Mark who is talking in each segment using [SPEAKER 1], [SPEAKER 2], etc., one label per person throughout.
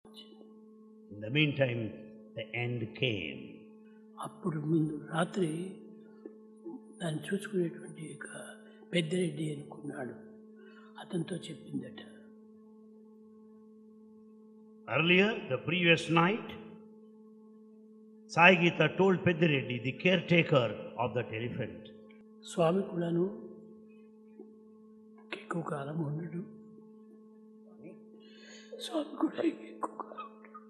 [SPEAKER 1] In the meantime, the end came.
[SPEAKER 2] అప్పుడు ముందు రాత్రి దాన్ని చూసుకునేటువంటి ఒక పెద్దిరెడ్డి అనుకున్నాడు అతనితో చెప్పిందట
[SPEAKER 1] Earlier, the previous night, Sai Gita told Pedireddy, the caretaker of that elephant,
[SPEAKER 2] స్వామి కూడాను ఎక్కువ కాలం ఉండడు స్వామి కూడా ఎక్కువ కాలం ఉండడు.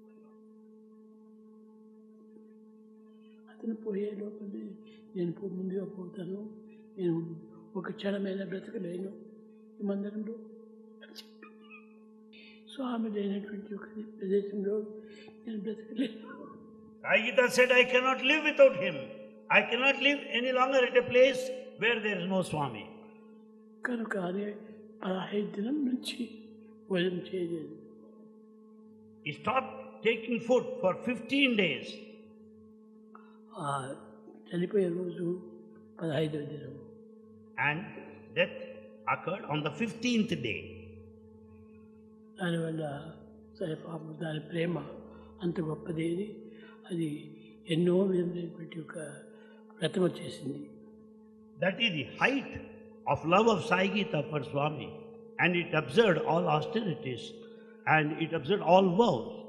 [SPEAKER 2] అతను పోయే లోపలే నేను పో ముందుగా పోతాను నేను ఒక క్షణమైన బ్రతకలేను ఈ మందిరంలో అని చెప్పి స్వామి లేనటువంటి ఒక ప్రదేశంలో నేను బ్రతకలేను
[SPEAKER 1] Sai Gita said, I cannot live without him. I cannot live any longer at a place where there is no Swami.
[SPEAKER 2] కనుక అదే పదహైదు దినం నుంచి భోజనం చేయలేదు
[SPEAKER 1] He stopped taking food for 15 days.
[SPEAKER 2] ఆ చనిపోయే రోజు పదహైదవ దినం
[SPEAKER 1] And death occurred on the 15th day.
[SPEAKER 2] దానివల్ల సరే పాపం దాని ప్రేమ అంత గొప్పది అని అది ఎన్నో విధమైనటువంటి ఒక వ్రతం వచ్చేసింది
[SPEAKER 1] That is the height of love of Sai Gita for Swami. And it observed all austerities and it observed all vows.